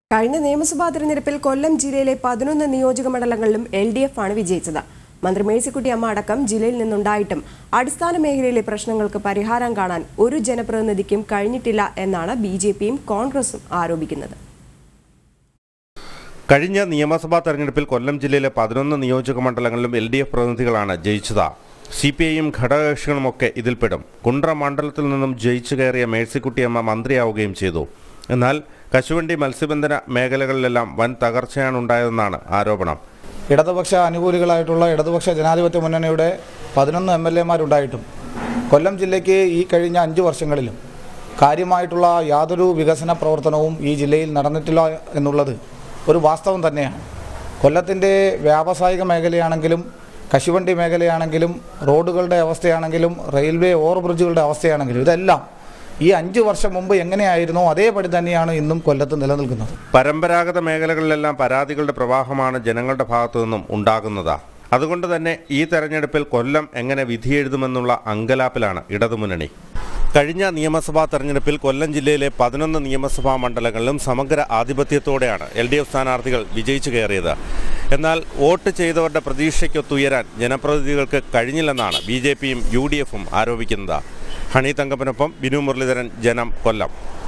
കഴിഞ്ഞ നിയമസഭാ തെരഞ്ഞെടുപ്പിൽ കൊല്ലം ജില്ലയിലെ പതിനൊന്ന് നിയോജക മണ്ഡലങ്ങളിലും എൽ ഡി എഫ് ആണ് വിജയിച്ചത് മന്ത്രി മേഴ്സിക്കുട്ടി അമ്മ അടക്കം ജില്ലയിൽ നിന്നുണ്ടായിട്ടും അടിസ്ഥാന മേഖലയിലെ പ്രശ്നങ്ങൾക്ക് പരിഹാരം കാണാൻ ഒരു ജനപ്രതിനിധിക്കും കഴിഞ്ഞിട്ടില്ല എന്നാണ് ബി ജെ പിയും കോൺഗ്രസും ആരോപിക്കുന്നത് കഴിഞ്ഞ നിയമസഭാ തെരഞ്ഞെടുപ്പിൽ കൊല്ലം ജില്ലയിലെ പതിനൊന്ന് നിയോജക മണ്ഡലങ്ങളിലും എൽ ഡി എഫ് പ്രതിനിധികളാണ് ജയിച്ചത് സി പി ഐയും ഘടകകക്ഷികളുമൊക്കെ ഇതിൽപ്പെടും കുണ്ട്ര മണ്ഡലത്തിൽ നിന്നും ജയിച്ചു കയറിയ മേഴ്സിക്കുട്ടിയമ്മ മന്ത്രിയാവുകയും ചെയ്തു എന്നാൽ കശുവണ്ടി മത്സ്യബന്ധന മേഖലകളിലെല്ലാം വൻ തകർച്ചയാണ് ഉണ്ടായതെന്നാണ് ആരോപണം ഇടതുപക്ഷ അനുകൂലികളായിട്ടുള്ള ഇടതുപക്ഷ ജനാധിപത്യ മുന്നണിയുടെ പതിനൊന്ന് എം എൽ എമാരുണ്ടായിട്ടും കൊല്ലം ജില്ലയ്ക്ക് ഈ കഴിഞ്ഞ അഞ്ച് വർഷങ്ങളിലും കാര്യമായിട്ടുള്ള യാതൊരു വികസന പ്രവർത്തനവും ഈ ജില്ലയിൽ നടന്നിട്ടില്ല എന്നുള്ളത് ഒരു വാസ്തവം തന്നെയാണ് കൊല്ലത്തിൻ്റെ വ്യാവസായിക മേഖലയാണെങ്കിലും കശുവണ്ടി മേഖലയാണെങ്കിലും റോഡുകളുടെ അവസ്ഥയാണെങ്കിലും റെയിൽവേ ഓവർ ബ്രിഡ്ജുകളുടെ അവസ്ഥയാണെങ്കിലും ഇതെല്ലാം ഈ അഞ്ച് വർഷം മുമ്പ് എങ്ങനെയായിരുന്നോ അതേപടി തന്നെയാണ് ഇന്നും കൊല്ലത്ത് നിലനിൽക്കുന്നത് പരമ്പരാഗത മേഖലകളിലെല്ലാം പരാതികളുടെ പ്രവാഹമാണ് ജനങ്ങളുടെ ഭാഗത്തു നിന്നും ഉണ്ടാകുന്നത് അതുകൊണ്ട് തന്നെ ഈ തെരഞ്ഞെടുപ്പിൽ കൊല്ലം എങ്ങനെ വിധിയെഴുതുമെന്നുള്ള അങ്കലാപ്പിലാണ് ഇടതുമുന്നണി കഴിഞ്ഞ നിയമസഭാ തെരഞ്ഞെടുപ്പിൽ കൊല്ലം ജില്ലയിലെ പതിനൊന്ന് നിയമസഭാ മണ്ഡലങ്ങളിലും സമഗ്ര ആധിപത്യത്തോടെയാണ് എൽ ഡി എഫ് സ്ഥാനാർത്ഥികൾ വിജയിച്ചു കയറിയത് എന്നാൽ വോട്ട് ചെയ്തവരുടെ പ്രതീക്ഷയ്ക്കൊത്തുയരാൻ ജനപ്രതിനിധികൾക്ക് കഴിഞ്ഞില്ലെന്നാണ് ബി ജെ പിയും യു ഡി എഫും ആരോപിക്കുന്നത് ഹണി തങ്കപ്പനൊപ്പം ബിനു മുരളീധരൻ ജനം കൊല്ലം